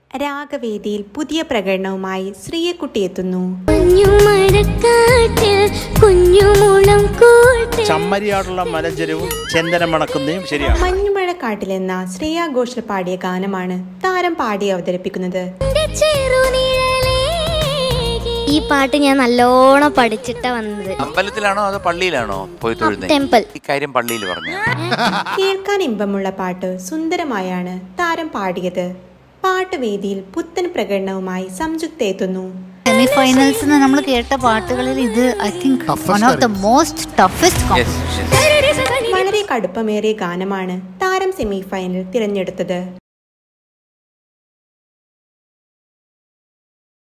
രാഗവേദിയിൽ പുതിയ പ്രകടനവുമായി ശ്രീയക്കുട്ടി എത്തുന്നു മഞ്ഞുമഴക്കാട്ടിൽ കുഞ്ഞുമുളം കൂട്ടിൽ ചമ്മരിയാടുള്ള മലഞ്ചെരുവും ചെന്തന മണക്കുന്നതും ശരിയാണ് മഞ്ഞുമഴക്കാട്ടിലെന്ന ശ്രേയ ഘോഷൽ പാടിയ ഗാനമാണ് താരം പാടി അവതരിപ്പിക്കുന്നത് നിന്റെ ചെറുനിഴലേ. ഈ പാട്ട് ഞാൻ നല്ലോണം പഠിച്ചിട്ടാ വന്നത് അമ്പലത്തിലാണോ അതോ പള്ളിയിലാണോ പോയി തൊഴുന്നത് ടെമ്പിൾ ഈ കാര്യം പള്ളിയിൽ പറഞ്ഞു കേൾക്കാൻ ഇമ്പമുള്ള പാട്ട് സുന്ദരമായാണ് താരം പാടിയത് പാട്ട് വേദിയിൽ പുത്തൻ പ്രകടനവുമായി സംയുക്ത എത്തുന്നു സെമി ഫൈനൽസ് നമ്മൾ കേട്ട പാട്ടുകളിൽ ഇത് I think one of the most toughest yes വളരെ കടുപ്പമേറിയ ഗാനമാണ് താരം സെമി ഫൈനൽ തിരഞ്ഞെടുത്തത്